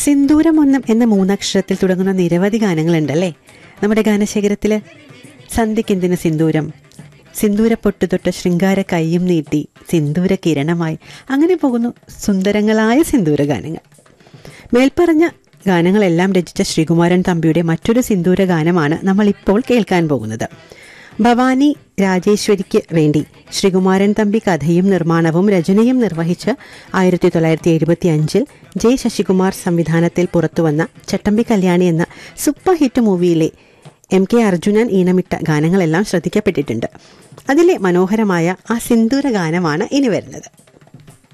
സിന്ദൂരമൊന്നും എന്ന മൂന്നക്ഷരത്തിൽ തുടങ്ങുന്ന നിരവധി ഗാനങ്ങളുണ്ടല്ലേ നമ്മുടെ ഗാനശേഖരത്തിൽ സന്ധ്യക്കെന്തിന് സിന്ദൂരം സിന്ദൂര പൊട്ടുതൊട്ട് ശൃംഗാര കൈയും നീട്ടി സിന്ദൂര കിരണമായി അങ്ങനെ പോകുന്നു സുന്ദരങ്ങളായ സിന്ദൂര ഗാനങ്ങൾ മേൽപ്പറഞ്ഞ ഗാനങ്ങളെല്ലാം രചിച്ച ശ്രീകുമാരൻ തമ്പിയുടെ മറ്റൊരു സിന്ദൂര ഗാനമാണ് നമ്മൾ ഇപ്പോൾ കേൾക്കാൻ പോകുന്നത് ഭവാനി രാജേശ്വരിക്ക് വേണ്ടി ശ്രീകുമാരൻ തമ്പി കഥയും നിർമ്മാണവും രചനയും നിർവഹിച്ച് ആയിരത്തി തൊള്ളായിരത്തി എഴുപത്തി അഞ്ചിൽ ജെ ശശികുമാർ സംവിധാനത്തിൽ പുറത്തുവന്ന ചട്ടമ്പി കല്യാണി എന്ന സൂപ്പർ ഹിറ്റ് മൂവിയിലെ എം കെ അർജുനൻ ഈണമിട്ട ഗാനങ്ങളെല്ലാം ശ്രദ്ധിക്കപ്പെട്ടിട്ടുണ്ട് അതിലെ മനോഹരമായ ആ സിന്ദൂര ഗാനമാണ് ഇനി വരുന്നത്